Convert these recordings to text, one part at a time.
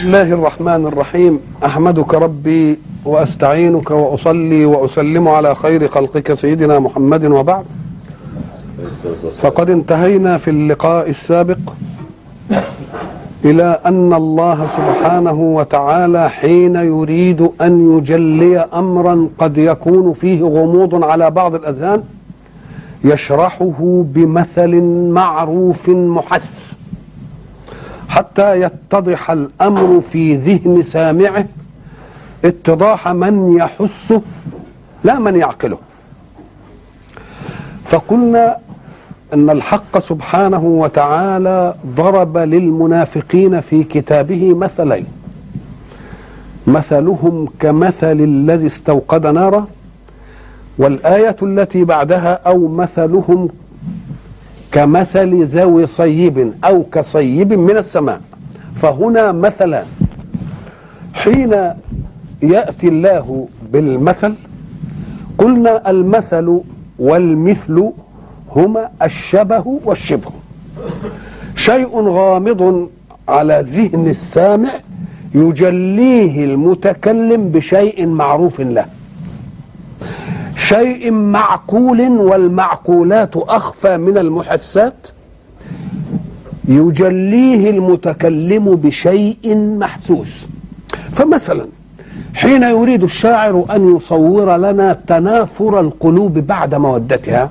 الله الرحمن الرحيم احمدك ربي واستعينك واصلي واسلم على خير خلقك سيدنا محمد وبعد فقد انتهينا في اللقاء السابق الى ان الله سبحانه وتعالى حين يريد ان يجلي امرا قد يكون فيه غموض على بعض الاذهان يشرحه بمثل معروف محس حتى يتضح الامر في ذهن سامعه اتضاح من يحسه لا من يعقله فقلنا ان الحق سبحانه وتعالى ضرب للمنافقين في كتابه مثلين مثلهم كمثل الذي استوقد نارا والايه التي بعدها او مثلهم كمثل ذوي صيب او كصيب من السماء فهنا مثلان حين ياتي الله بالمثل قلنا المثل والمثل هما الشبه والشبه شيء غامض على ذهن السامع يجليه المتكلم بشيء معروف له شيء معقول والمعقولات اخفى من المحسات يجليه المتكلم بشيء محسوس فمثلا حين يريد الشاعر ان يصور لنا تنافر القلوب بعد مودتها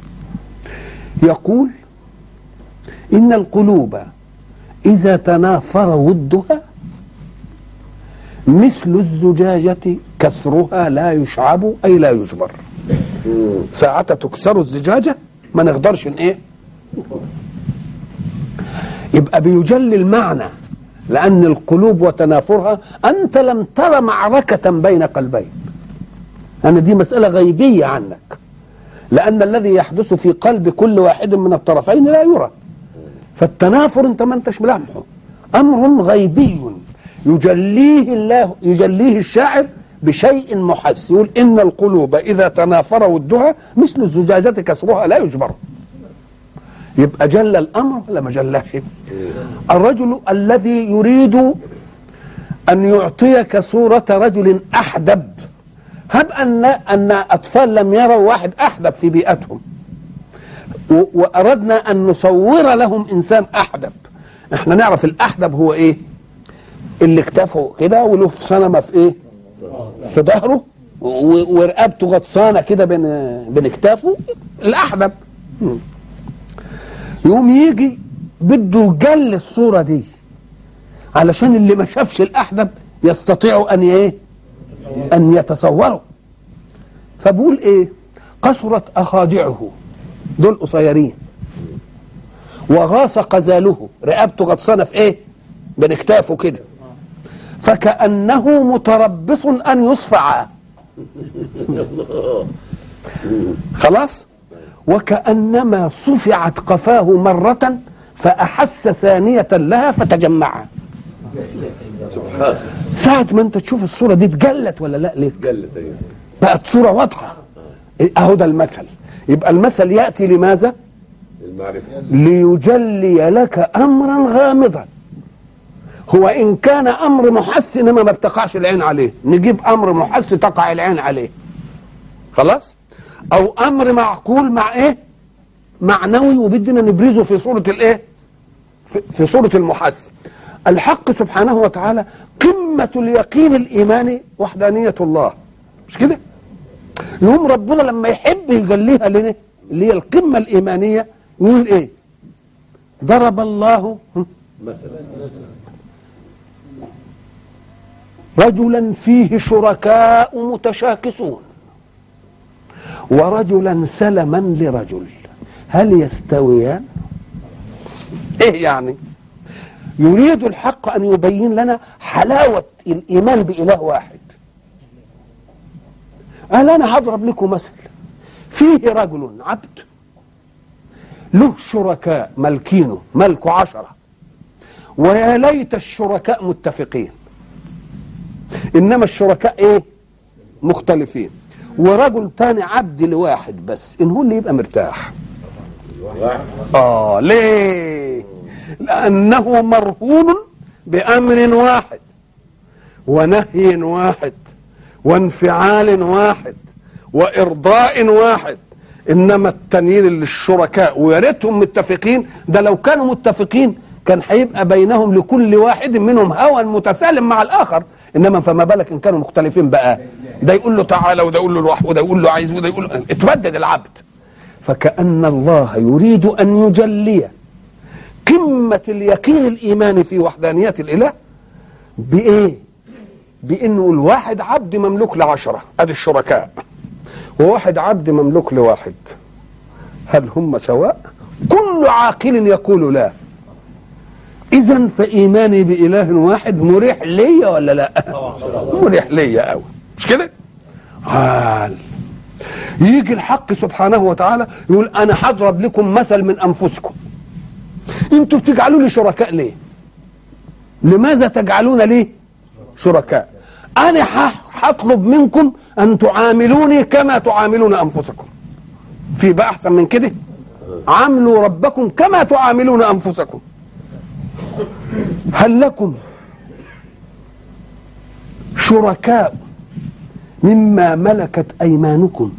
يقول ان القلوب اذا تنافر ودها مثل الزجاجة كسرها لا يشعب أي لا يجبر ساعة تكسر الزجاجة ما نقدرش ايه يبقى بيجلي المعنى لأن القلوب وتنافرها أنت لم ترى معركة بين قلبين أنا دي مسألة غيبية عنك لأن الذي يحدث في قلب كل واحد من الطرفين لا يرى فالتنافر أنت ما أنتش ملامحه أمر غيبي يجليه الله يجليه الشاعر بشيء محس يقول ان القلوب اذا تنافر ودها مثل الزجاجه كسرها لا يجبر يبقى جل الامر ولا ما جلاش الرجل الذي يريد ان يعطيك صوره رجل احدب هب ان ان اطفال لم يروا واحد احدب في بيئتهم واردنا ان نصور لهم انسان احدب احنا نعرف الاحدب هو ايه اللي اكتفه كده وله صنمه في ايه في ظهره ورقبته غطسانه كده بين بين اكتافه الاحدب يقوم يجي بده يجل الصوره دي علشان اللي ما شافش الاحدب يستطيع ان ايه ان يتصوره فبقول ايه قصرت اخادعه دول قصيرين وغاص قزاله رقبته غطسانه في ايه بين اكتافه كده فكأنه متربص أن يصفع خلاص وكأنما صفعت قفاه مرة فأحس ثانية لها فتجمع ساعة ما انت تشوف الصورة دي اتجلت ولا لا ليه جلت ايوه بقت صورة واضحة اهو ده المثل يبقى المثل يأتي لماذا المعرفة ليجلي لك أمرا غامضا هو ان كان امر محس انما ما بتقعش العين عليه نجيب امر محس تقع العين عليه خلاص او امر معقول مع ايه معنوي وبدنا نبرزه في صوره الايه في, في صوره المحس الحق سبحانه وتعالى قمه اليقين الايماني وحدانيه الله مش كده يوم ربنا لما يحب يجليها لنا اللي هي القمه الايمانيه يقول ايه ضرب الله مثلا رجلا فيه شركاء متشاكسون ورجلا سلما لرجل هل يستويان ايه يعني يريد الحق ان يبين لنا حلاوه الايمان باله واحد قال انا هضرب لكم مثل فيه رجل عبد له شركاء ملكينه ملك عشره ويا ليت الشركاء متفقين انما الشركاء ايه مختلفين ورجل تاني عبد لواحد بس ان هو اللي يبقى مرتاح واحد اه ليه لانه مرهون بامر واحد ونهي واحد وانفعال واحد وارضاء واحد انما التنيين للشركاء ويا ريتهم متفقين ده لو كانوا متفقين كان هيبقى بينهم لكل واحد منهم هوى متسالم مع الاخر انما فما بالك ان كانوا مختلفين بقى ده يقول له تعالى وده يقول له روح وده يقول له عايز وده يقول له اتبدد العبد فكأن الله يريد أن يجلي قمة اليقين الإيماني في وحدانية الإله بإيه؟ بإنه الواحد عبد مملوك لعشرة أدي الشركاء وواحد عبد مملوك لواحد هل هم سواء؟ كل عاقل يقول لا إذا فإيماني بإله واحد مريح ليا ولا لا؟ مريح ليا أوي مش كده؟ عال يجي الحق سبحانه وتعالى يقول انا هضرب لكم مثل من انفسكم انتوا بتجعلوا لي شركاء ليه لماذا تجعلون لي شركاء انا هطلب منكم ان تعاملوني كما تعاملون انفسكم في بقى احسن من كده عاملوا ربكم كما تعاملون انفسكم هل لكم شركاء مما ملكت ايمانكم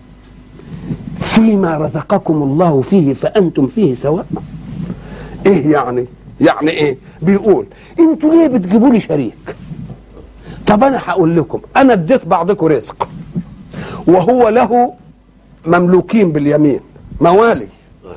فيما رزقكم الله فيه فانتم فيه سواء ايه يعني يعني ايه بيقول انتوا ليه بتجيبوا لي شريك طب انا هقول لكم انا اديت بعضكم رزق وهو له مملوكين باليمين موالي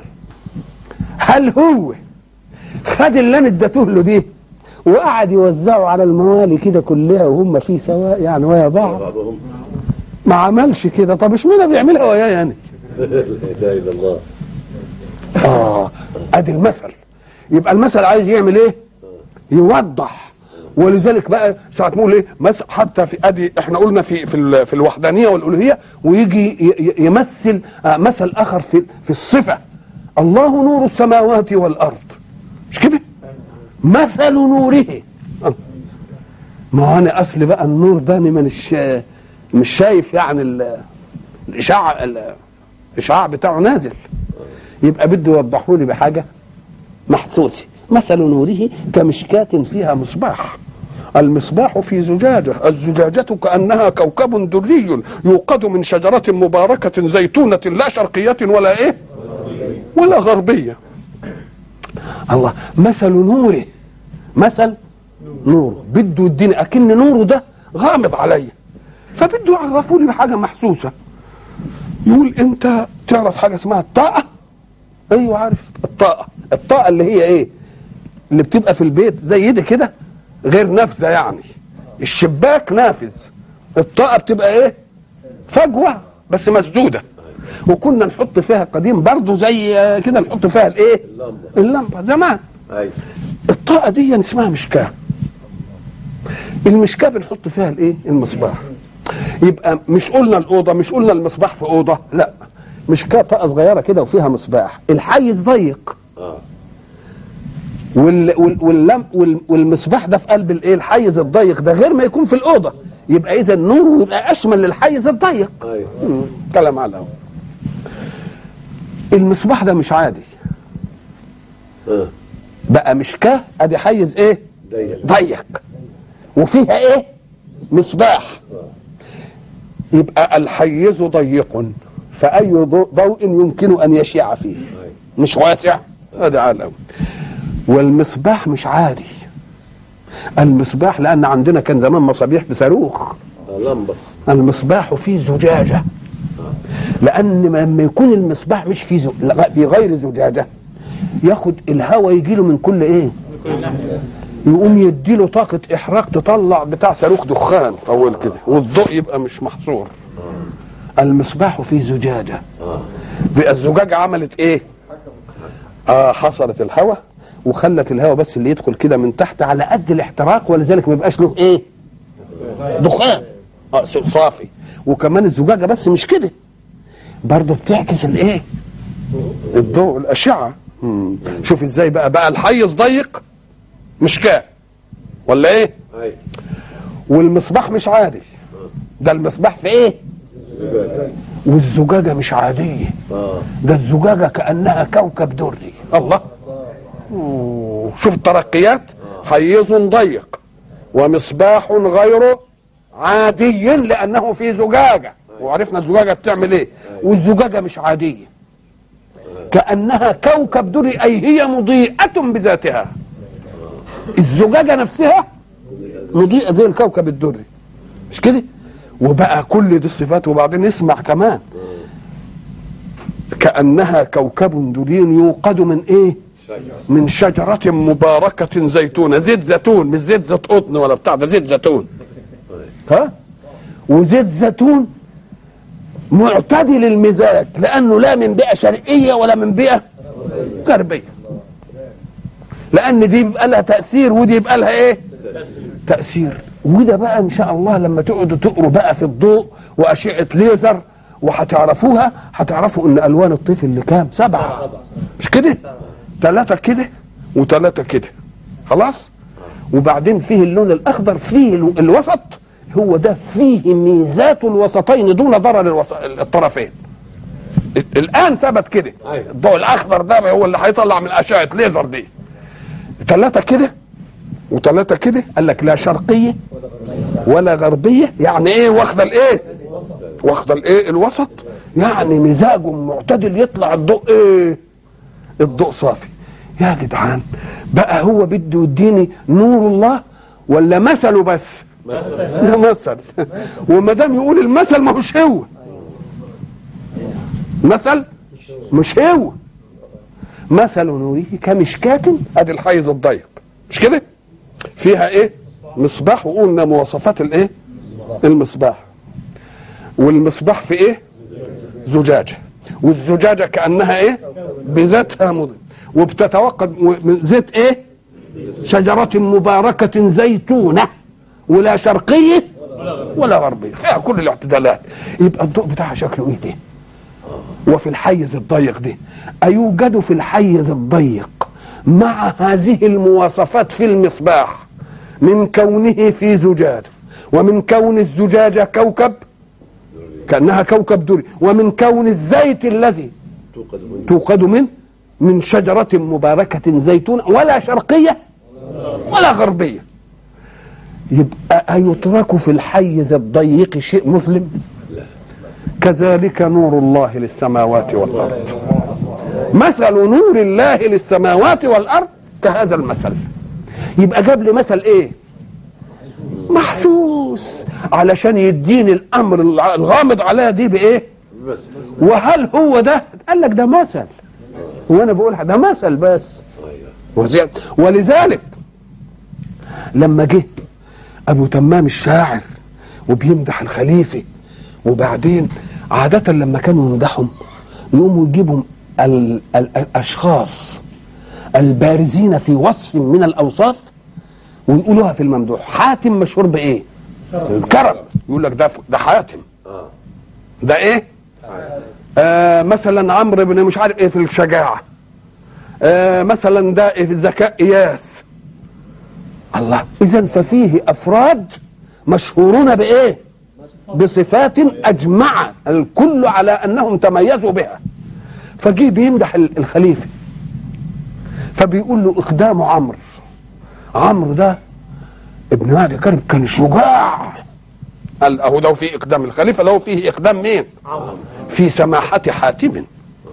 هل هو خد اللي انا اديته له دي وقعد يوزعه على الموالي كده كلها وهم فيه سواء يعني ويا بعض بعضهم ما عملش كده طب اشمعنى بيعملها وياه يعني لا اله الا الله اه ادي المثل يبقى المثل عايز يعمل ايه يوضح ولذلك بقى ساعة نقول ايه مثل حتى في ادي احنا قلنا في في ال- في الوحدانيه والالوهيه ويجي ي- ي- يمثل آه، مثل اخر في في الصفه الله نور السماوات والارض مش كده مثل نوره آه. ما هو انا اصل بقى النور ده أنا مش مش شايف يعني ال- الاشعاع ال- الاشعاع بتاعه نازل يبقى بده يوضحوا لي بحاجه محسوسه مثل نوره كمشكاة فيها مصباح المصباح في زجاجة الزجاجة كأنها كوكب دري يوقد من شجرة مباركة زيتونة لا شرقية ولا إيه ولا غربية الله مثل نوره مثل نوره بده يديني أكن نوره ده غامض عليا فبده يعرفوا لي بحاجة محسوسة يقول أنت تعرف حاجة اسمها الطاقة ايوه عارف الطاقه الطاقه اللي هي ايه اللي بتبقى في البيت زي دي كده غير نافذه يعني الشباك نافذ الطاقه بتبقى ايه فجوه بس مسدوده وكنا نحط فيها قديم برضه زي كده نحط فيها الايه اللمبه اللمبه زمان ايوه الطاقه دي اسمها مشكاه المشكاه بنحط فيها الايه المصباح يبقى مش قلنا الاوضه مش قلنا المصباح في اوضه لا مشكاه طاقه صغيره كده وفيها مصباح الحيز ضيق اه وال وال واللم وال والمصباح ده في قلب الايه الحيز الضيق ده غير ما يكون في الاوضه يبقى اذا نوره يبقى اشمل للحيز الضيق ايوه مم، كلام على الأول. المصباح ده مش عادي اه بقى مشكاه ادي حيز ايه ضيق ضيق وفيها ايه مصباح يبقى الحيز ضيق فأي ضوء ضوء يمكن أن يشيع فيه ايوه مش واسع هذا على الأول والمصباح مش عادي المصباح لأن عندنا كان زمان مصابيح بصاروخ آه، لمبه المصباح فيه زجاجة لأن لما يكون المصباح مش في زو... لا، في غير زجاجة ياخد الهواء يجي له من كل ايه يقوم يديله طاقة إحراق تطلع بتاع صاروخ دخان طول كده والضوء يبقى مش محصور المصباح فيه زجاجة اه بقى الزجاجة عملت ايه اه حصرت الهواء وخلت الهواء بس اللي يدخل كده من تحت على قد الاحتراق ولذلك ما يبقاش له ايه دخان اه صافي وكمان الزجاجة بس مش كده برضه بتعكس الايه الضوء الاشعه مم. شوف ازاي بقى بقى الحيز ضيق مشكاه ولا ايه ايوه والمصباح مش عادي ده المصباح في ايه زجاجة. والزجاجه مش عاديه اه ده الزجاجه كانها كوكب دري الله أوه. شوف الترقيات حيز ضيق ومصباح غير عادي لانه في زجاجه وعرفنا الزجاجه بتعمل ايه والزجاجه مش عاديه كانها كوكب دري اي هي مضيئه بذاتها الزجاجه نفسها مضيئه زي الكوكب الدري مش كده وبقى كل دي الصفات وبعدين نسمع كمان كانها كوكب دري يوقد من ايه من شجرة مباركة زيتونة زيت زيتون مش زيت زيت قطن ولا بتاع ده زيت زيتون ها وزيت زيتون معتدل المزاج لأنه لا من بيئة شرقية ولا من بيئة غربية لأن دي يبقى لها تأثير ودي يبقى لها إيه تأثير وده بقى إن شاء الله لما تقعدوا تقروا بقى في الضوء وأشعة ليزر وهتعرفوها هتعرفوا إن ألوان الطيف اللي كام سبعة مش كده ثلاثة كده وثلاثة كده خلاص وبعدين فيه اللون الأخضر فيه ال- الوسط هو ده فيه ميزات الوسطين دون ضرر الوس... الطرفين ال- الآن ثبت كده أيوة. الضوء الأخضر ده هو اللي هيطلع من أشعة ليزر دي ثلاثة كده وثلاثة كده قال لك لا شرقية ولا غربية يعني ايه واخدة الايه واخدة الايه الوسط يعني مزاج معتدل يطلع الضوء ايه الضوء صافي يا جدعان بقى هو بده يديني نور الله ولا مثله بس ده مثل وما دام يقول المثل ما هوش هو مثل مش هو مثل نوره كمشكاة ادي الحيز الضيق مش كده فيها ايه مصباح وقلنا مواصفات الايه المصباح والمصباح في ايه زجاجه والزجاجه كانها ايه بذاتها مضيء وبتتوقد من زيت ايه شجره مباركه زيتونه ولا شرقيه ولا غربيه فيها كل الاعتدالات يبقى الضوء بتاعها شكله ايه ده وفي الحيز الضيق ده أيوجد في الحيز الضيق مع هذه المواصفات في المصباح من كونه في زجاج ومن كون الزجاجة كوكب كأنها كوكب دري ومن كون الزيت الذي توقد من توقد من من شجرة مباركة زيتون ولا شرقية ولا غربية يبقى أيترك في الحيز الضيق شيء مظلم كذلك نور الله للسماوات والأرض مثل نور الله للسماوات والأرض كهذا المثل يبقى جاب لي مثل ايه محسوس علشان يديني الامر الغامض عليها دي بايه بس وهل هو ده قال لك ده مثل وانا بقول ده مثل بس ايوه وزي- ولذلك لما جه ابو تمام الشاعر وبيمدح الخليفه وبعدين عادة لما كانوا يمدحهم يقوموا يجيبوا ال- ال- الاشخاص البارزين في وصف من الاوصاف ويقولوها في الممدوح حاتم مشهور بايه؟ كرم يقول لك ده ف- ده حاتم اه ده ايه؟ آه مثلا عمرو بن مش عارف ايه في الشجاعه آه مثلا ده إيه في الذكاء اياس الله اذا ففيه افراد مشهورون بايه بصفات اجمع الكل على انهم تميزوا بها فجي بيمدح ال- الخليفه فبيقول له اقدام عمرو عمرو ده ابن مهدي كرب كان شجاع قال اهو ده في اقدام الخليفه له فيه اقدام مين في سماحه حاتم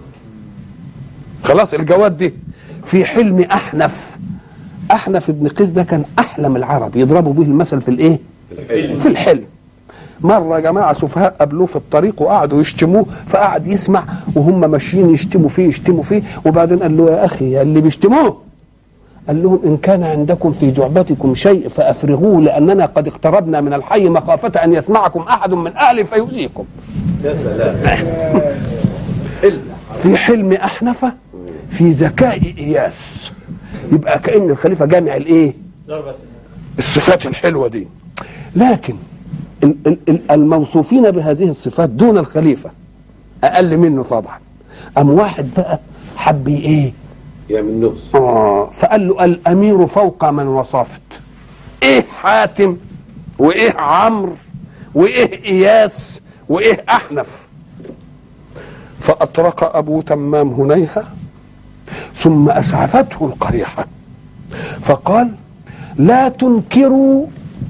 خلاص الجواد دي في حلم احنف احنف ابن قيس ده كان احلم العرب يضربوا به المثل في الايه في الحلم مرة جماعة سفهاء قابلوه في الطريق وقعدوا يشتموه فقعد يسمع وهم ماشيين يشتموا فيه يشتموا فيه وبعدين قال له يا أخي يا اللي بيشتموه قال لهم إن كان عندكم في جعبتكم شيء فأفرغوه لأننا قد اقتربنا من الحي مخافة أن يسمعكم أحد من أهله فيؤذيكم يا سلام في حلم أحنفة في ذكاء إياس يبقى كأن الخليفة جامع الإيه الصفات الحلوة دي لكن ال- ال- ال- الموصوفين بهذه الصفات دون الخليفة أقل منه طبعا أم واحد بقى حب إيه يا من نقص آه فقال له الأمير فوق من وصفت إيه حاتم وإيه عمرو وإيه إياس وإيه أحنف فأطرق أبو تمام هنيهة ثم أسعفته القريحة فقال لا تنكروا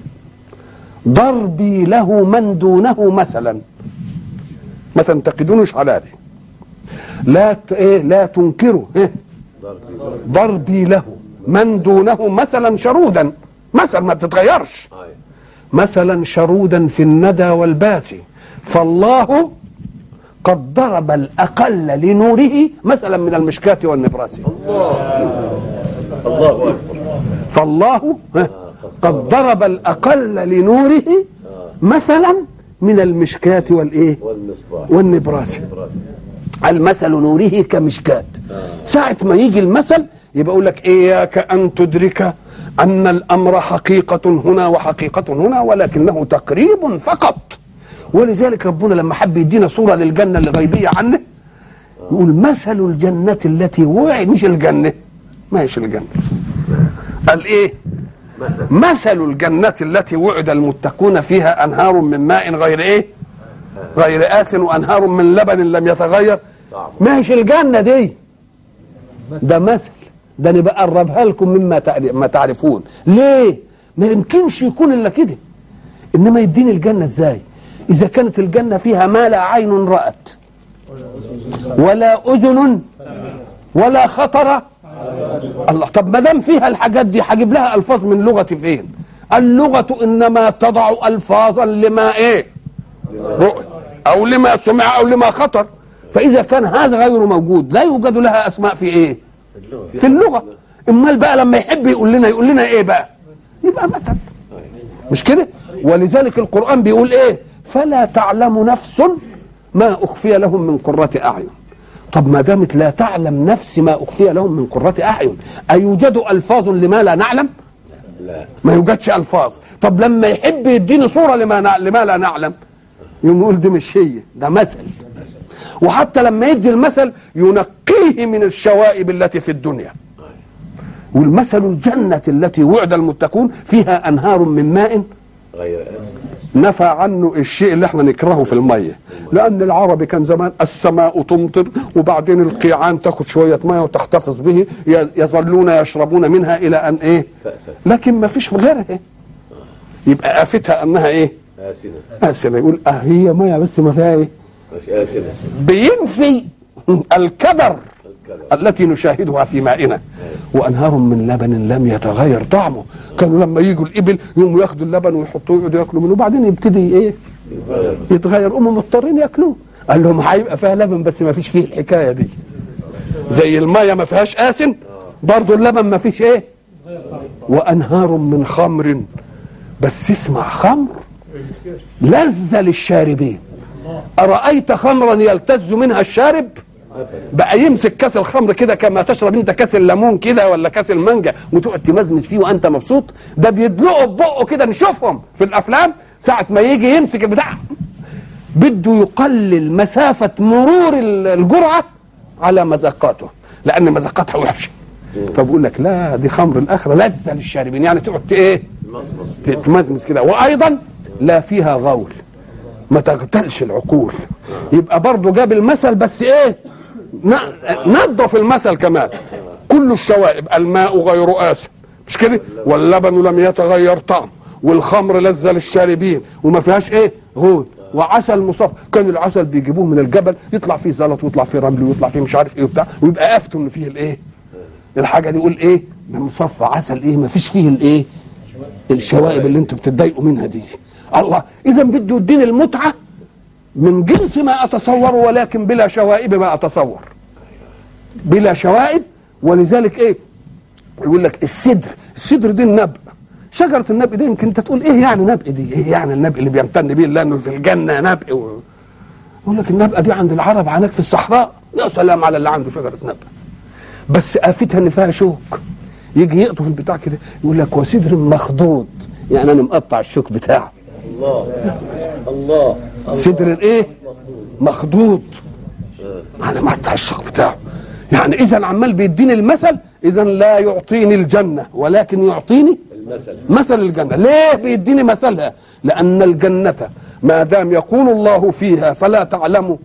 ضربي له من دونه مثلا ما تنتقدونش على دي لا ت... إيه لا تنكروا إيه ضربي له من دونه مثلا شرودا مثل ما بتتغيرش أي. مثلا شرودا في الندى والباس فالله قد ضرب الأقل لنوره مثلا من المشكاة والنبراس الله أكبر فالله ها، قد ضرب الأقل لنوره مثلا من المشكاة والإيه والمصباح والنبراس براس. المثل نوره كمشكاة ساعة ما يجي المثل يبقى يقول لك إياك أن تدرك أن الأمر حقيقة هنا وحقيقة هنا ولكنه تقريب فقط ولذلك ربنا لما حب يدينا صورة للجنة الغيبية عنه يقول مثل الجنة التي وعي مش الجنة ما هيش الجنة قال إيه مثل مثل الجنة التي وعد المتقون فيها أنهار من ماء غير إيه غير آس وأنهار من لبن لم يتغير طعم. ما هيش الجنة دي ده مثل ده أنا بقربها لكم مما تعرف- ما تعرفون ليه ما يمكنش يكون إلا كده إنما يديني الجنة إزاي إذا كانت الجنة فيها ما لا عين رأت ولا أذن ولا خطر الله طب ما دام فيها الحاجات دي هجيب لها الفاظ من لغه فين اللغه انما تضع الفاظا لما ايه رؤي او لما سمع او لما خطر فاذا كان هذا غير موجود لا يوجد لها اسماء في ايه في اللغه امال بقى لما يحب يقول لنا يقول لنا ايه بقى يبقى مثل مش كده ولذلك القران بيقول ايه فلا تعلم نفس ما اخفي لهم من قره اعين طب ما دامت لا تعلم نفس ما اخفي لهم من قره اعين ايوجد الفاظ لما لا نعلم لا ما يوجدش الفاظ طب لما يحب يديني صوره لما نع... لما لا نعلم يقوم يقول دي مش هي ده مثل وحتى لما يدي المثل ينقيه من الشوائب التي في الدنيا والمثل الجنة التي وعد المتقون فيها أنهار من ماء غير آس نفى عنه الشيء اللي احنا نكرهه في الميه لان العربي كان زمان السماء تمطر وبعدين القيعان تاخد شويه ميه وتحتفظ به ي- يظلون يشربون منها الى ان ايه تأسف لكن ما فيش غيرها يبقى آفتها انها ايه آسنة آسنة يقول اه هي ميه بس ما فيها ايه مش آسنة بينفي الكدر الكلام التي نشاهدها في مائنا وانهار من لبن لم يتغير طعمه كانوا لما يجوا الابل يقوموا ياخدوا اللبن ويحطوه يقعدوا ياكلوا منه وبعدين يبتدي ايه غير يتغير هم مضطرين ياكلوه قال لهم هيبقى فيها لبن بس ما فيش فيه الحكايه دي زي الميه ما فيهاش آسن برضه اللبن ما فيش ايه وانهار من خمر بس اسمع خمر لذة للشاربين أرأيت خمرا يلتز منها الشارب بقى يمسك كاس الخمر كده كما تشرب انت كاس الليمون كده ولا كاس المانجا وتقعد تمزمز فيه وانت مبسوط ده بيدلقوا ببقه كده نشوفهم في الافلام ساعه ما يجي يمسك البتاع بده يقلل مسافه مرور ال- الجرعه على مذاقاته لان مذاقاتها وحشه فبقول لك لا دي خمر الاخره لذه للشاربين يعني تقعد ت- ايه مصمص تتمزمز كده وايضا لا فيها غول ما تغتلش العقول يبقى برضه جاب المثل بس ايه ن- نظف المثل كمان كل الشوائب الماء غير آسن مش كده واللبن لم يتغير طعم والخمر لذة للشاربين وما فيهاش ايه غول وعسل مصفى كان العسل بيجيبوه من الجبل يطلع فيه زلط ويطلع فيه رمل ويطلع فيه مش عارف ايه وبتاع ويبقى افتوا ان فيه الايه الحاجه دي يقول ايه ده مصفى عسل ايه ما فيش فيه الايه الشوائب اللي انتوا بتتضايقوا منها دي الله اذا بده يديني المتعه من جنس ما اتصور ولكن بلا شوائب ما اتصور بلا شوائب ولذلك ايه يقول لك السدر السدر دي النبق شجرة النبق دي يمكن انت تقول ايه يعني نبق دي ايه يعني النبق اللي بيمتن بيه لانه في الجنة نبق و... يقول لك النبقة دي عند العرب هناك في الصحراء يا سلام على اللي عنده شجرة نبق بس آفتها ان فيها شوك يجي يقطف البتاع كده يقول لك وسدر مخضوض يعني انا مقطع الشوك بتاعه الله الله صدر الايه مخضوض انا مقطع الشوك بتاعه يعني اذا عمال بيديني المثل اذا لا يعطيني الجنه ولكن يعطيني المثل مثل الجنه ليه بيديني مثلها لان الجنه ما دام يقول الله فيها فلا تعلم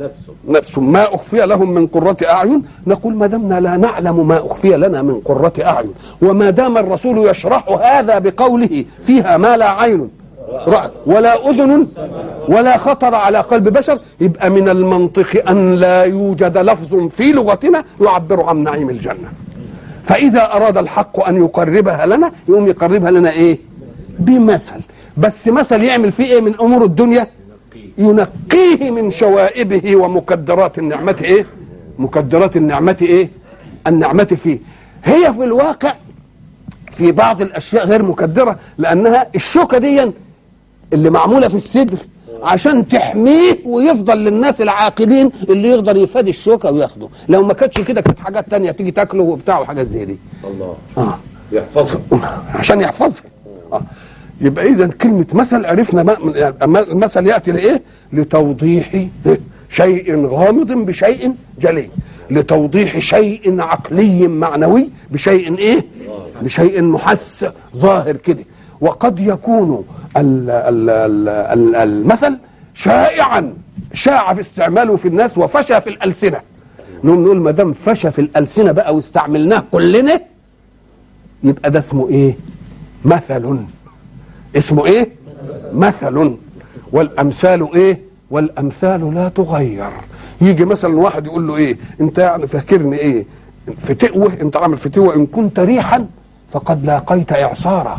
نفسه نفس ما أخفي لهم من قرة أعين نقول ما دمنا لا نعلم ما أخفي لنا من قرة أعين وما دام الرسول يشرح هذا بقوله فيها ما لا عين رأت ولا أذن ولا خطر على قلب بشر يبقى من المنطق أن لا يوجد لفظ في لغتنا يعبر عن نعيم الجنة فإذا أراد الحق أن يقربها لنا يقوم يقربها لنا إيه بمثل بس مثل يعمل فيه إيه من أمور الدنيا ينقيه من شوائبه ومكدرات النعمة ايه مكدرات النعمة ايه النعمة فيه هي في الواقع في بعض الاشياء غير مكدرة لانها الشوكة دي اللي معمولة في الصدر عشان تحميه ويفضل للناس العاقلين اللي يقدر يفادي الشوكة وياخده لو ما كانتش كده كانت حاجات تانية تيجي تاكله وبتاع وحاجات زي دي الله آه. يحفظها عشان يحفظها آه. يبقى اذا كلمه مثل عرفنا ما يعني المثل ياتي لايه لتوضيح شيء غامض بشيء جلي لتوضيح شيء عقلي معنوي بشيء ايه بشيء محس ظاهر كده وقد يكون ال ال ال ال المثل شائعا شاع في استعماله في الناس وفشى في الالسنه نقول نقول ما دام فشى في الالسنه بقى واستعملناه كلنا يبقى ده اسمه ايه مثل اسمه ايه مثل والامثال ايه والامثال لا تغير يجي مثلا واحد يقول له ايه انت يعني فاكرني ايه في تقوه انت عامل في تقوه ان كنت ريحا فقد لاقيت اعصارا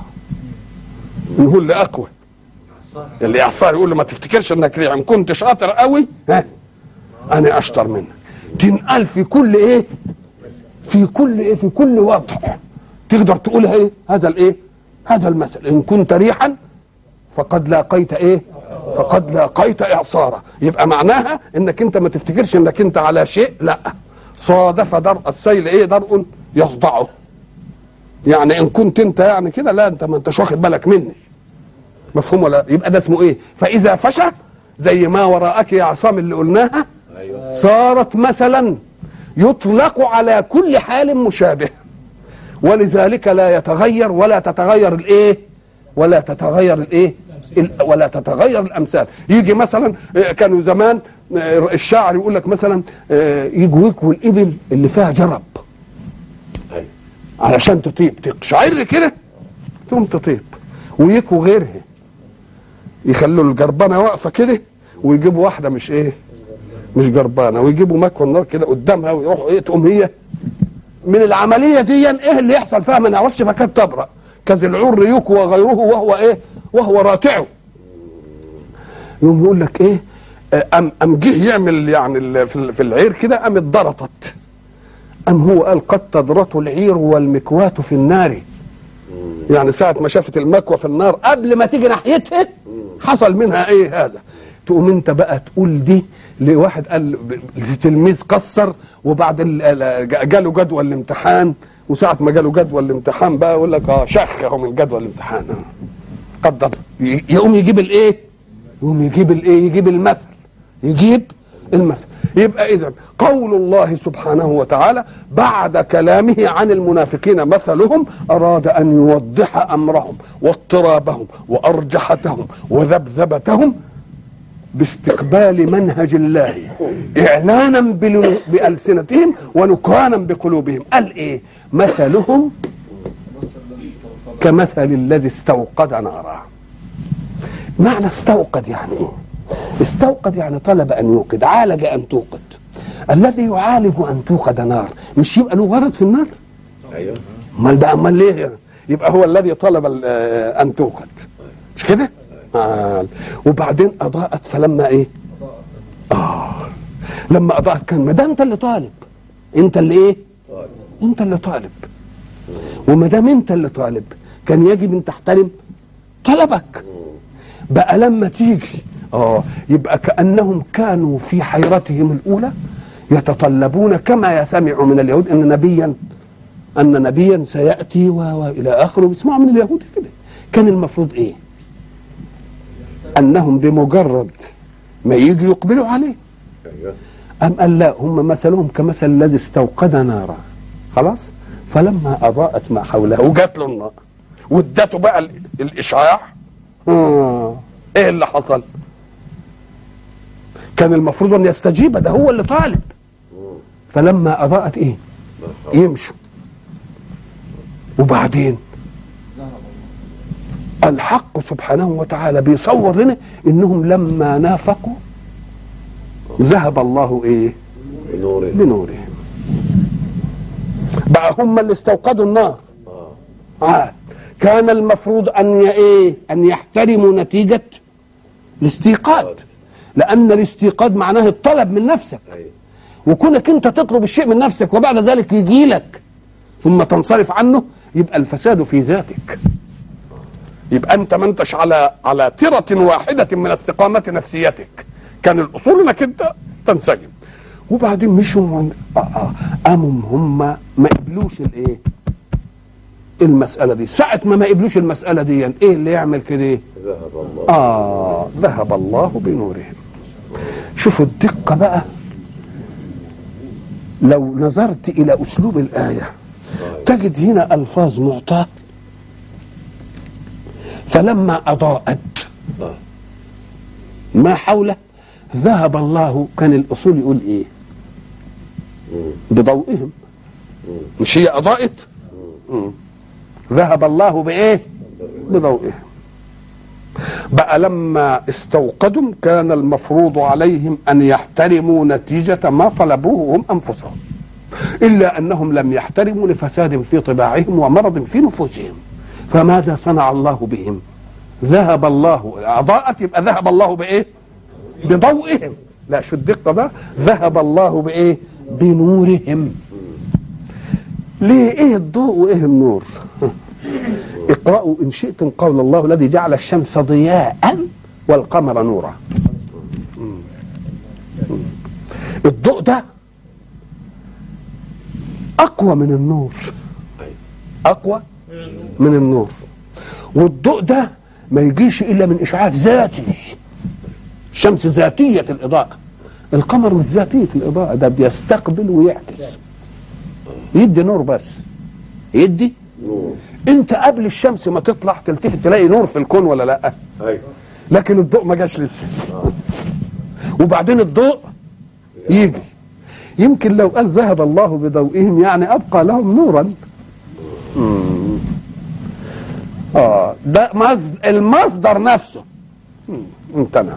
هو اللي اقوى اللي اعصار يقول له ما تفتكرش انك ريح ان كنت شاطر قوي ها انا اشطر منك تنقل في كل ايه في كل ايه في كل وضع تقدر تقولها ايه هذا الايه هذا المثل ان كنت ريحا فقد لاقيت ايه فقد لاقيت اعصارا يبقى معناها انك انت ما تفتكرش انك انت على شيء لا صادف درء السيل ايه درء يصدعه يعني ان كنت انت يعني كده لا انت ما انتش واخد بالك مني مفهوم ولا يبقى ده اسمه ايه فاذا فشى زي ما وراءك يا عصام اللي قلناها ايوه صارت مثلا يطلق على كل حال مشابه ولذلك لا يتغير ولا تتغير الايه ولا تتغير الايه ال- ولا تتغير الامثال يجي مثلا آه، كانوا زمان آه، الشاعر يقول لك مثلا آه، يجوا يكووا الابل اللي فيها جرب ايوه علشان تطيب تقشعر كده تقوم تطيب ويكوا غيرها يخلوا الجربانه واقفه كده ويجيبوا واحده مش ايه مش جربانه ويجيبوا مكوى النار كده قدامها ويروحوا ايه تقوم هي من العمليه دي ايه اللي يحصل فيها ما نعرفش فكانت تبرأ كذا العر يكوى غيره وهو ايه وهو راتع يقوم يقول لك ايه آه، ام ام جه يعمل يعني ال- في ال- في العير كده قام اتضرطت ام هو قال قد تضرط العير والمكواة في النار يعني ساعة ما شافت المكوى في النار قبل ما تيجي ناحيتها حصل منها ايه هذا تقوم انت بقى تقول دي لواحد قال تلميذ قصر وبعد ال- ال- جاله جدول الامتحان وساعة ما جاله جدول الامتحان بقى يقول لك اه شخ اهو من جدول الامتحان آه. قدر ي- يقوم يجيب الايه؟ يقوم يجيب الايه؟ يجيب المثل يجيب المثل يبقى اذا قول الله سبحانه وتعالى بعد كلامه عن المنافقين مثلهم اراد ان يوضح امرهم واضطرابهم وارجحتهم وذبذبتهم باستقبال منهج الله اعلانا بل- بالسنتهم ونكرانا بقلوبهم قال ايه مثلهم كمثل الذي استوقد نارا معنى استوقد يعني ايه استوقد يعني طلب ان يوقد عالج ان توقد الذي يعالج ان توقد نار مش يبقى له غرض في النار ايوه امال بقى امال ليه يعني؟ يبقى هو الذي طلب ال- آه، ان توقد مش كده آه. وبعدين اضاءت فلما ايه اه لما اضاءت كان ما ده انت اللي طالب انت اللي ايه طيب انت اللي طالب وما دام انت اللي طالب كان يجب ان تحترم طلبك بقى لما تيجي اه يبقى كانهم كانوا في حيرتهم الاولى يتطلبون كما يسمع من اليهود ان نبيا ان نبيا سياتي و- والى اخره بيسمعوا من اليهود كده كان المفروض ايه انهم بمجرد ما يجي يقبلوا عليه ايوه أم قال لا هم مثلهم كمثل الذي استوقد نارا خلاص فلما أضاءت ما حوله وجات له النار وادته بقى ال- الإشعاع آه. إيه اللي حصل كان المفروض ان يستجيب ده هو اللي طالب فلما اضاءت ايه يمشوا وبعدين الحق سبحانه وتعالى بيصور لنا انهم لما نافقوا ذهب الله ايه بنور بنورهم بقى هم اللي استوقدوا النار اه عاد كان المفروض ان ي- ايه ان يحترموا نتيجه الاستيقاظ لان الاستيقاظ معناه الطلب من نفسك ايوه وكونك انت تطلب الشيء من نفسك وبعد ذلك يجي لك ثم تنصرف عنه يبقى الفساد في ذاتك يبقى انت ما انتش على على ترة واحدة من استقامة نفسيتك كان الاصول انك انت تنسجم وبعدين مشوا من آه آه قاموا هم ما قبلوش الايه المسألة دي ساعة ما ما قبلوش المسألة دي ايه اللي يعمل كده ذهب الله آه ذهب الله بنورهم شوفوا الدقة بقى لو نظرت إلى أسلوب الآية تجد هنا ألفاظ معطاة فلما أضاءت آه. ما حوله ذهب الله كان الأصول يقول إيه مم. بضوئهم مش هي أضاءت مم. ذهب الله بإيه بضوئهم بقى لما استوقدوا كان المفروض عليهم أن يحترموا نتيجة ما طلبوه هم أنفسهم إلا أنهم لم يحترموا لفساد في طباعهم ومرض في نفوسهم فماذا صنع الله بهم ذهب الله أضاءت يبقى ذهب الله بإيه بضوئهم لا شو الدقة بقى ذهب الله بإيه بنورهم ليه ايه الضوء وايه النور اقرأوا إن شئتم قول الله الذي جعل الشمس ضياء والقمر نورا الضوء ده أقوى من النور ايوه أقوى من النور والضوء ده ما يجيش إلا من إشعاع ذاتي الشمس ذاتية الإضاءة القمر مش ذاتية الإضاءة ده بيستقبل ويعكس يدي نور بس يدي نور انت قبل الشمس ما تطلع تلتفت تلاقي نور في الكون ولا لا ايوه لكن الضوء ما جاش لسه وبعدين الضوء يجي يمكن لو قال ذهب الله بضوئهم يعني ابقى لهم نورا مم. اه ده مصد- المصدر نفسه مم. امتنع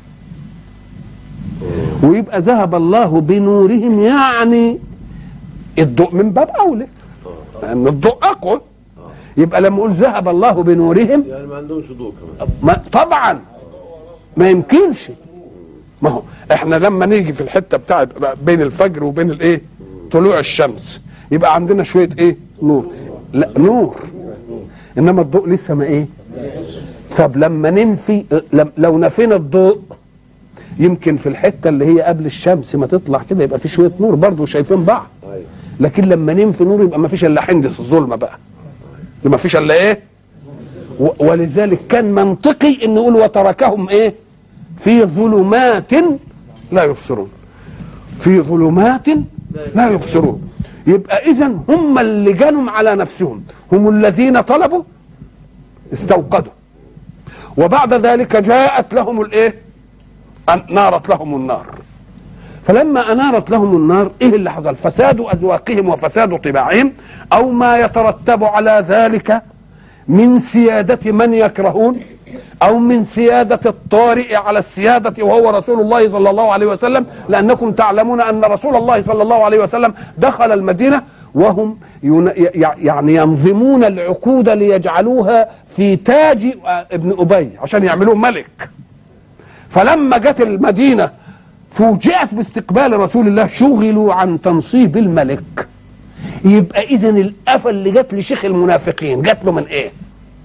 ويبقى ذهب الله بنورهم يعني الضوء من باب اولى لان الضوء اقوى يبقى لما اقول ذهب الله بنورهم يعني ما عندهمش ضوء كمان ما طبعا ما يمكنش ما هو احنا لما نيجي في الحته بتاعت بين الفجر وبين الايه طلوع الشمس يبقى عندنا شويه ايه نور لا نور انما الضوء لسه ما ايه طب لما ننفي لم- لو نفينا الضوء يمكن في الحته اللي هي قبل الشمس ما تطلع كده يبقى في شويه نور برضه شايفين بعض ايوه لكن لما ننفي نور يبقى ما فيش الا حندس الظلمه بقى ما فيش الا ايه و- ولذلك كان منطقي ان نقول وتركهم ايه في ظلمات لا يبصرون في ظلمات لا يبصرون يبقى اذا هم اللي جنوا على نفسهم هم الذين طلبوا استوقدوا وبعد ذلك جاءت لهم الايه أن- نارت لهم النار فلما انارت لهم النار ايه اللي حصل فساد اذواقهم وفساد طباعهم او ما يترتب على ذلك من سيادة من يكرهون أو من سيادة الطارئ على السيادة وهو رسول الله صلى الله عليه وسلم لأنكم تعلمون أن رسول الله صلى الله عليه وسلم دخل المدينة وهم ين- ي- يعني ينظمون العقود ليجعلوها في تاج ابن أبي عشان يعملوه ملك فلما جت المدينة فوجئت باستقبال رسول الله شغلوا عن تنصيب الملك يبقى اذا الافه اللي جت لشيخ المنافقين جت له من ايه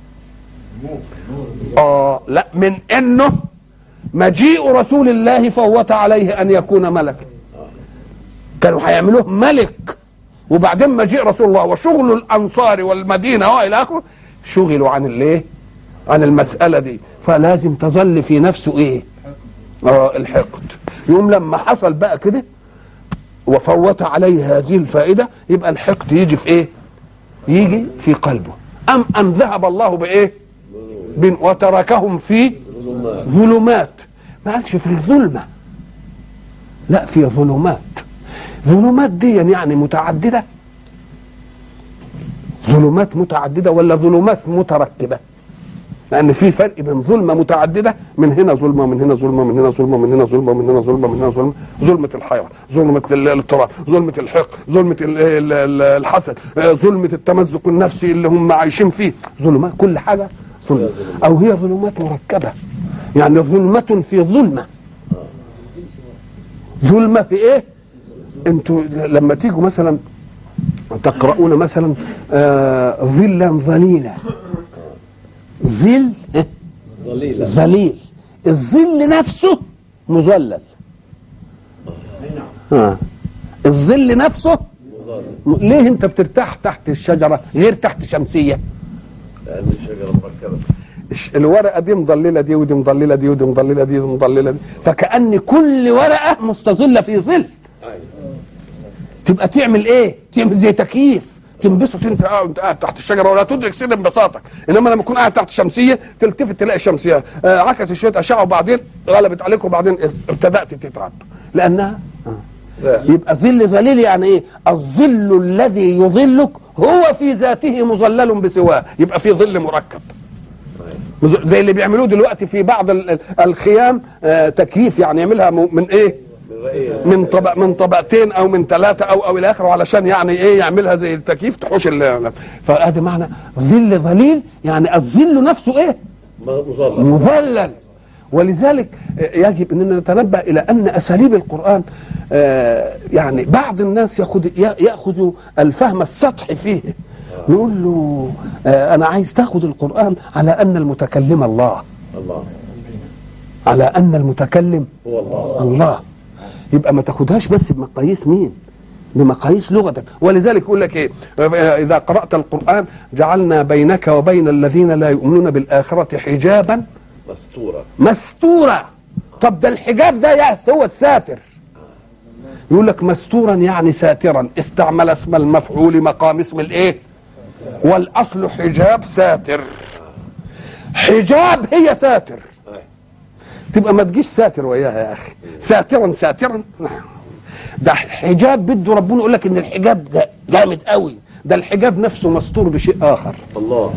اه لا من انه مجيء رسول الله فوت عليه ان يكون ملكا كانوا هيعملوه ملك وبعدين مجيء رسول الله وشغل الانصار والمدينه والى اخره شغلوا عن الايه عن المساله دي فلازم تظل في نفسه ايه اه الحقد يوم لما حصل بقى كده وفوت عليه هذه الفائده يبقى الحقد يجي في ايه يجي في قلبه ام ان ذهب الله بايه بن وتركهم في ظلمات ظلمات ما قالش في ظلمه لا في ظلمات ظلمات دي يعني متعددة ظلمات متعددة ولا ظلمات متركبة لأن في فرق بين ظلمة متعددة من هنا ظلمة من هنا ظلمة من هنا ظلمة من هنا ظلمة من هنا ظلمة من هنا ظلمة ظلمة الحيرة ظلمة ال- الاضطراب ظلمة الحق ظلمة ال- ال- ال- الحسد آه، ظلمة التمزق النفسي اللي هم عايشين فيه ظلمات كل حاجة ظلمة أو هي ظلمات مركبة يعني ظلمة في ظلمة ظلمة في إيه؟ أنتوا لما تيجوا مثلا تقرؤون مثلا آه، ظلا ظليلا ظل ضليلة ظليل الظل نفسه مظلل آه. الظل نفسه م- ليه انت بترتاح تحت الشجره غير تحت شمسيه لأن الشجرة مركبة الش- الورقه دي مضلله دي ودي مضلله دي ودي مضلله دي ودي مضلله دي فكأن كل ورقه مستظله في ظل أيوة تبقى تعمل ايه تعمل زي تكييف تنبسط انت قاعد انت قاعد تحت الشجره ولا تدرك سر انبساطك انما لما تكون قاعد تحت شمسيه تلتفت تلاقي الشمسيه آه عكست شويه اشعه وبعدين غلبت عليك وبعدين ابتدات تتعب لانها لا يبقى ظل ظليل يعني ايه الظل الذي يظلك هو في ذاته مظلل بسواه يبقى في ظل مركب مز- زي اللي بيعملوه دلوقتي في بعض ال- ال- الخيام آه تكييف يعني يعملها م- من ايه من رأيه من طبق من طبقتين او من ثلاثه او او الى اخره علشان يعني ايه يعملها زي التكييف تحوش ال- فادي معنى ظل ظليل يعني الظل نفسه ايه مظلم مظلل ولذلك يجب اننا نتنبه الى ان اساليب القران آه، يعني بعض الناس ياخذ ياخذ الفهم السطحي فيه نقول له آه، انا عايز تاخذ القران على ان المتكلم الله الله على ان المتكلم هو الله الله يبقى ما تاخدهاش بس بمقاييس مين بمقاييس لغتك ولذلك يقول لك ايه اذا قرات القران جعلنا بينك وبين الذين لا يؤمنون بالاخره حجابا مستورة مستورا طب ده الحجاب ده يا هو الساتر يقول لك مستورا يعني ساترا استعمل اسم المفعول مقام اسم الايه والاصل حجاب ساتر حجاب هي ساتر أيوة. تبقى ما تجيش ساتر وياها يا اخي ساترا ساترا ده حجاب بده ربنا يقول لك ان الحجاب جا- جامد قوي ده الحجاب نفسه مستور بشيء اخر الله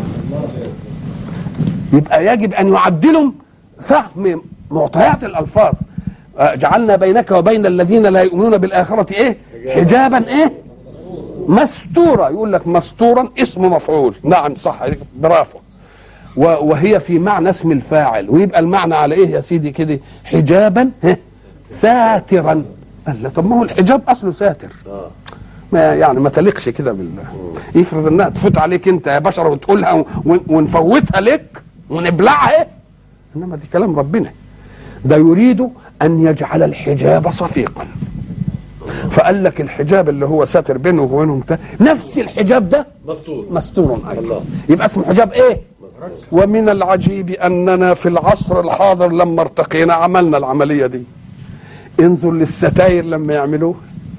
يبقى يجب ان يعدلوا فهم معطيات الالفاظ آه، جعلنا بينك وبين الذين لا يؤمنون بالاخره ايه حجابا ايه مستورا يقول لك مستورا اسم مفعول نعم صح برافو و- وهي في معنى اسم الفاعل ويبقى المعنى على ايه يا سيدي كده حجابا ها، ساترا قال له طب ما هو الحجاب اصله ساتر آه ما يعني ما تليقش كده بالله يفرض انها تفوت عليك انت يا بشر وتقولها ون- ونفوتها لك ونبلعها انما دي كلام ربنا ده يريد ان يجعل الحجاب صفيقا فقال لك الحجاب اللي هو ساتر بينه وبينهم بتاع- نفس الحجاب ده مستور مستور ايضا الله. يبقى اسمه حجاب ايه ومن العجيب اننا في العصر الحاضر لما ارتقينا عملنا العمليه دي انظر للستاير لما يعملوه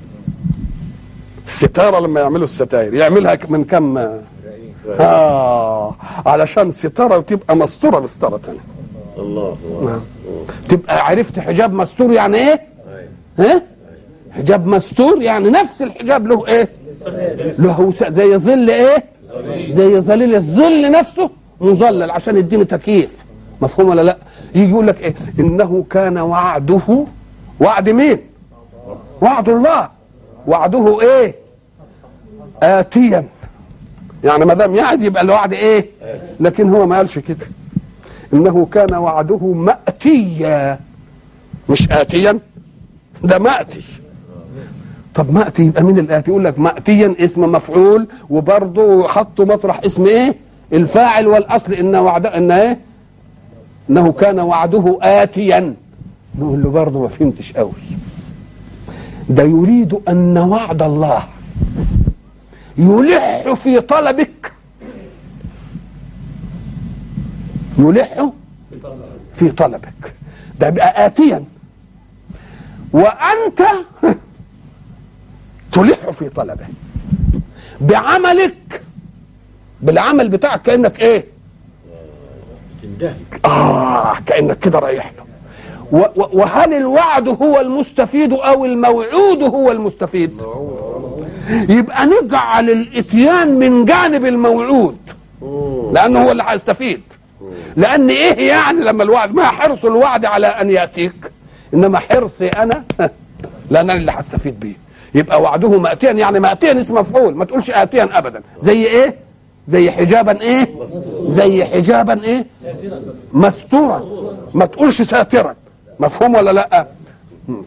الستاره لما يعملوا الستاير يعملها من كم اه علشان ستاره وتبقى مستوره بستاره تانية الله الله تبقى عرفت حجاب مستور يعني ايه أيوة. ها حجاب مستور يعني نفس الحجاب له ايه له س- زي ظل ايه زي ظليل الظل نفسه مظلل عشان يديني تكييف مفهوم ولا لا يجي يقول لك ايه انه كان وعده وعد مين وعد الله وعده ايه اتيا يعني ما دام يعد يبقى الوعد ايه لكن هو ما قالش كده انه كان وعده ماتيا مش اتيا ده ماتي طب ماتي يبقى مين الاتي يقول لك ماتيا اسم مفعول وبرضه حطوا مطرح اسم ايه الفاعل والاصل ان وعد ان ايه انه كان وعده اتيا نقول له برضه ما فهمتش قوي ده يريد ان وعد الله يلح في طلبك يلح في طلبك ده يبقى آتيا وأنت تلح في طلبه بعملك بالعمل بتاعك كأنك إيه تندهي آه كأنك كده رايح له و- و- وهل الوعد هو المستفيد او الموعود هو المستفيد يبقى نجعل الاتيان من جانب الموعود لانه هو اللي هيستفيد لان ايه يعني لما الوعد ما حرص الوعد على ان ياتيك انما حرصي انا لان انا اللي هستفيد بيه يبقى وعده ماتيا يعني ماتيا اسم مفعول ما تقولش اتيا ابدا زي ايه زي حجابا ايه زي حجابا ايه مستورا ما تقولش ساترا مفهوم ولا لا مم.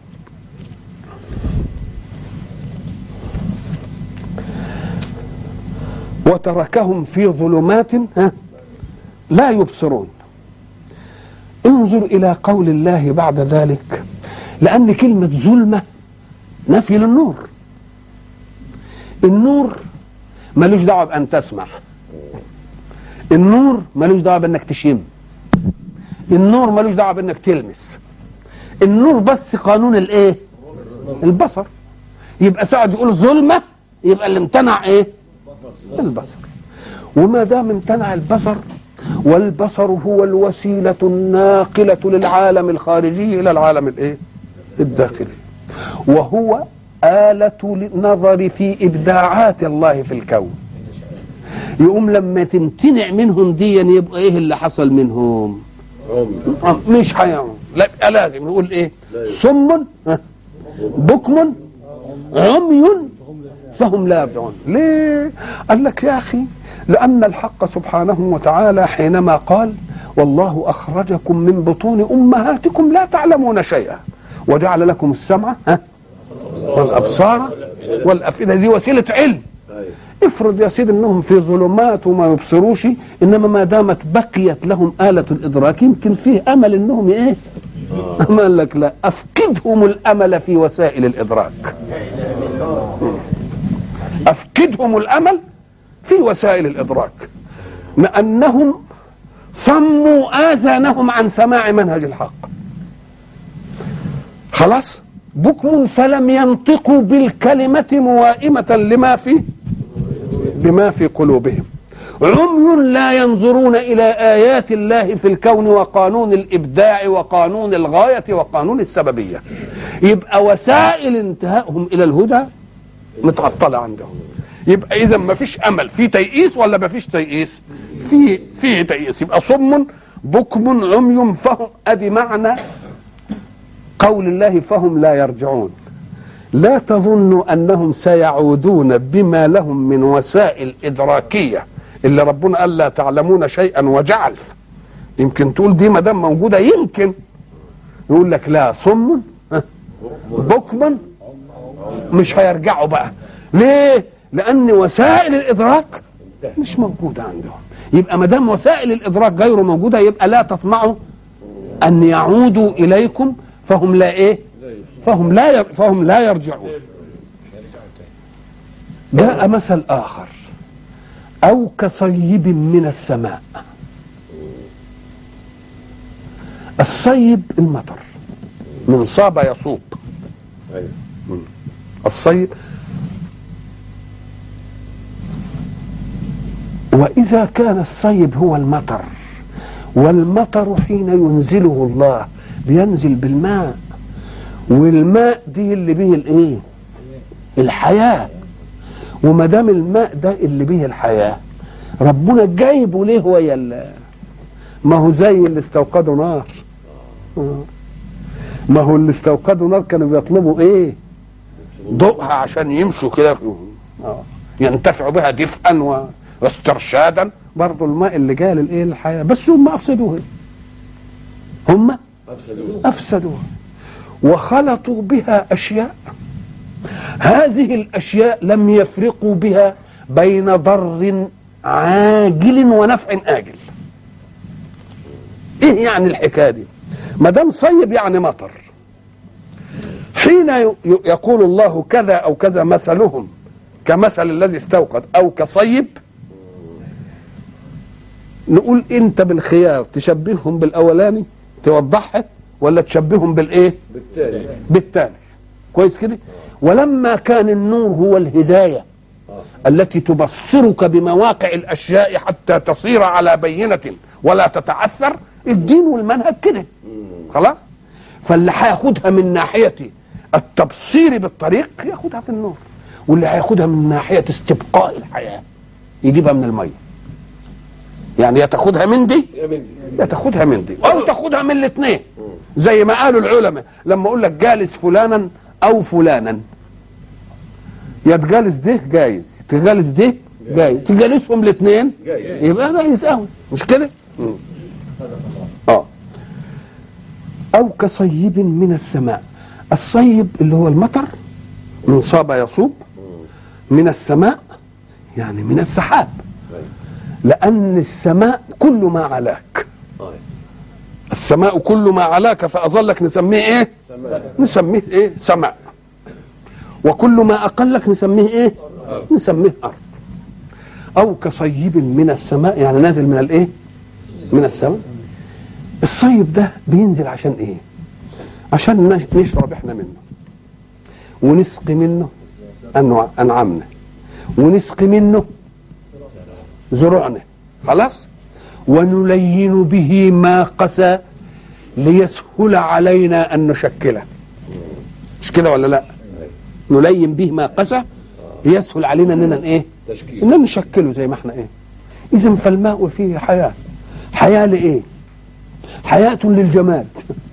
وتركهم في ظلمات ها لا يبصرون انظر الى قول الله بعد ذلك لان كلمه ظلمه نفي للنور النور ملوش دعوه بان تسمع النور ملوش دعوه بانك تشم النور ملوش دعوه بانك تلمس النور بس قانون الايه البصر يبقى ساعد يقول ظلمه يبقى اللي امتنع ايه البصر وما دام امتنع البصر والبصر هو الوسيلة الناقلة للعالم الخارجي إلى العالم الإيه؟ الداخلي وهو آلة النظر في إبداعات الله في الكون يقوم لما تمتنع منهم دي يبقى إيه اللي حصل منهم عمي آه، مش هيعمل لا يبقى لازم نقول إيه سم ها، بكم عمي فهم لا يرجعون ليه قال لك يا أخي لأن الحق سبحانه وتعالى حينما قال والله أخرجكم من بطون أمهاتكم لا تعلمون شيئا وجعل لكم السمع ها والأبصار والأفئدة دي وسيلة علم أيوة. افرض يا سيدي انهم في ظلمات وما يبصروش انما ما دامت بقيت لهم آلة الادراك يمكن فيه امل انهم ايه؟ أما قال لك لا افقدهم الامل في وسائل الادراك. افقدهم الامل في وسائل الادراك. لانهم صموا اذانهم عن سماع منهج الحق. خلاص؟ بكم فلم ينطقوا بالكلمة موائمة لما فيه بما في قلوبهم عمي لا ينظرون الى ايات الله في الكون وقانون الابداع وقانون الغايه وقانون السببيه يبقى وسائل انتهائهم الى الهدى متعطله عندهم يبقى اذا ما فيش امل في تيئيس ولا ما فيش تيئيس في في تيئيس يبقى صم بكم عمي فهم ادي معنى قول الله فهم لا يرجعون لا تظنوا انهم سيعودون بما لهم من وسائل ادراكيه اللي ربنا قال لا تعلمون شيئا وجعل يمكن تقول دي ما دام موجوده يمكن يقول لك لا صم ها، بكم مش هيرجعوا بقى ليه لان وسائل الادراك مش موجوده عندهم يبقى ما دام وسائل الادراك غير موجوده يبقى لا تطمعوا ان يعودوا اليكم فهم لا ايه فهم لا ير... فهم لا يرجعون جاء مثل آخر أو كصيب من السماء الصيب المطر من صاب يصوب أيوة. الصيب وإذا كان الصيب هو المطر والمطر حين ينزله الله بينزل بالماء والماء دي اللي به الايه الحياه وما دام الماء ده اللي به الحياه ربنا جايبه ليه هو يلا ما هو زي اللي استوقدوا نار آه. ما هو اللي استوقدوا نار كانوا بيطلبوا ايه ضوءها عشان يمشوا كده في- آه. ينتفعوا بها دفئا و- واسترشادا برضه الماء اللي جاي للايه الحياه بس هم افسدوها هم أفسدوا افسدوها وخلطوا بها اشياء هذه الاشياء لم يفرقوا بها بين ضر عاجل ونفع اجل ايه يعني الحكايه دي ما دام صيب يعني مطر حين ي- ي- يقول الله كذا او كذا مثلهم كمثل الذي استوقد او كصيب نقول انت بالخيار تشبههم بالاولاني توضحها ولا تشبههم بالايه بالتالي بالتالي كويس كده ولما كان النور هو الهدايه التي تبصرك بمواقع الاشياء حتى تصير على بينه ولا تتعثر الدين والمنهج كده خلاص فاللي هياخدها من ناحيه التبصير بالطريق ياخدها في النور واللي هياخدها من ناحيه استبقاء الحياه يجيبها من الميه يعني يا تاخدها من دي يا بنتي يا تاخدها من دي او تاخدها من الاثنين زي ما قالوا العلماء لما اقول لك جالس فلانا او فلانا يا تجالس ده جايز تجالس ده جايز تجالسهم الاثنين جايز. يبقى جايز قوي مش كده مم. اه او كصيب من السماء الصيب اللي هو المطر من صاب يصوب من السماء يعني من السحاب أيوة. لأن السماء كل ما علاك أيوة. السماء كل ما علاك فأظلك نسميه إيه سماء نسميه إيه سماء وكل ما أقلك نسميه إيه نسميه أرض أو كصيب من السماء يعني نازل من الإيه من السماء الصيب ده بينزل عشان إيه عشان نش- نشرب إحنا منه ونسقي منه أنواع- أنعامنا ونسقي منه زرعنا خلاص ونلين به ما قسى ليسهل علينا ان نشكله مش كده ولا لا نلين به ما قسى ليسهل علينا اننا ايه تشكيل اننا نشكله زي ما احنا ايه اذا فالماء فيه حياه حياه لايه حياه للجماد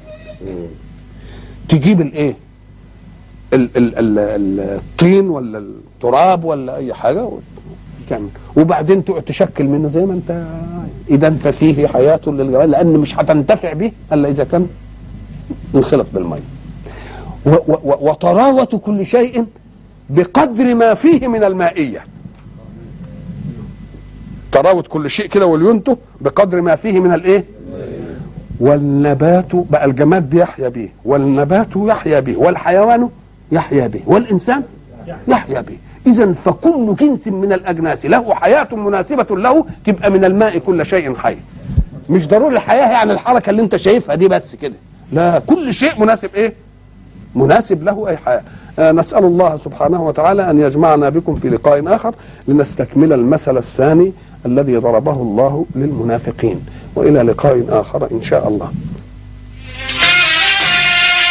تجيب الايه ال ال ال ال الطين ولا التراب ولا اي حاجه وتعمل وبعدين تقعد تشكل منه زي ما انت اذا ففيه حياه للجماد لان مش هتنتفع به الا اذا كان انخلط بالميه و- و- و- وطراوه كل شيء بقدر ما فيه من المائيه طراوه كل شيء كده ولينته بقدر ما فيه من الايه والنبات بقى الجماد بيحيا به والنبات يحيا به والحيوان يحيا به والإنسان يحيا به إذا فكل جنس من الأجناس له حياة مناسبة له تبقى من الماء كل شيء حي مش ضروري الحياة يعني الحركة اللي انت شايفها دي بس كده لا كل شيء مناسب ايه مناسب له أي حياة آه نسأل الله سبحانه وتعالى أن يجمعنا بكم في لقاء آخر لنستكمل المثل الثاني الذي ضربه الله للمنافقين وإلى لقاء آخر إن شاء الله